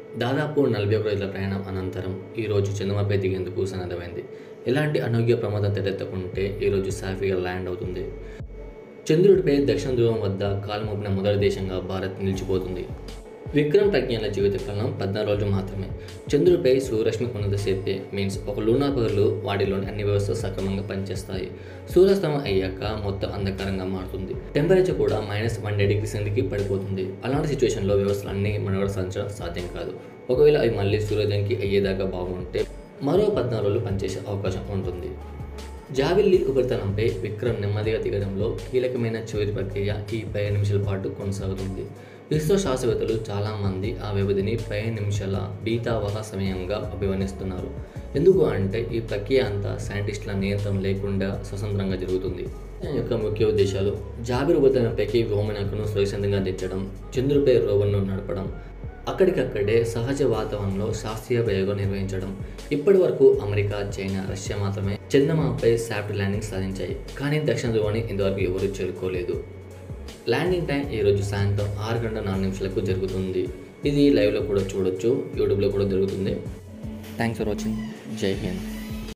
దాదాపు నలభై ఒక రోజుల ప్రయాణం అనంతరం ఈరోజు చంద్రమాపై దిగేందుకు సన్నద్ధమైంది ఎలాంటి అనూహ్య ప్రమాదం తలెత్తకుంటే ఈరోజు సాఫీగా ల్యాండ్ అవుతుంది చంద్రుడిపై దక్షిణ ధ్రువం వద్ద కాలుమోపిన మొదటి దేశంగా భారత్ నిలిచిపోతుంది విక్రమ్ ప్రజ్ఞల జీవితకాలం పద్నాలుగు రోజులు మాత్రమే చంద్రుడిపై సూర్యరశ్మి ఉన్నంతసేపే మీన్స్ ఒక లూనా పగలు వాటిలోని అన్ని వ్యవస్థలు సక్రమంగా పనిచేస్తాయి సూర్యాస్తమం అయ్యాక మొత్తం అంధకారంగా మారుతుంది టెంపరేచర్ కూడా మైనస్ వన్ డిగ్రీ సెంటికి పడిపోతుంది అలాంటి సిచ్యువేషన్లో వ్యవస్థలు అన్ని మనుగడ సాధించడం సాధ్యం కాదు ఒకవేళ అవి మళ్ళీ సూర్యోదయానికి అయ్యేదాకా బాగుంటే మరో పద్నాలుగు రోజులు పనిచేసే అవకాశం ఉంటుంది జావిల్లి ఉపరితలంపై విక్రమ్ నెమ్మదిగా దిగడంలో కీలకమైన చివరి ప్రక్రియ ఈ పదిహేను నిమిషాల పాటు కొనసాగుతుంది ఇస్రో శాస్త్రవేత్తలు చాలామంది ఆ వ్యవధిని పదిహేను నిమిషాల బీతావహ సమయంగా అభివర్ణిస్తున్నారు ఎందుకు అంటే ఈ ప్రక్రియ అంతా సైంటిస్టుల నియంత్రణ లేకుండా స్వతంత్రంగా జరుగుతుంది దాని యొక్క ముఖ్య ఉద్దేశాలు జాబిర్ ఉపరితలంపైకి వ్యోమనకును సురక్షితంగా దించడం చంద్రుడిపై రోవర్ను నడపడం అక్కడికక్కడే సహజ వాతావరణంలో శాస్త్రీయ ప్రయోగం నిర్వహించడం ఇప్పటి వరకు అమెరికా చైనా రష్యా మాత్రమే చంద్రమాపై సాఫ్ట్ ల్యాండింగ్ సాధించాయి కానీ దక్షిణ ధ్రువాన్ని ఇంతవరకు ఎవరూ చేరుకోలేదు ల్యాండింగ్ టైం ఈరోజు సాయంత్రం ఆరు గంటల నాలుగు నిమిషాలకు జరుగుతుంది ఇది లైవ్లో కూడా చూడొచ్చు యూట్యూబ్లో కూడా జరుగుతుంది థ్యాంక్స్ ఫర్ వాచింగ్ జై హింద్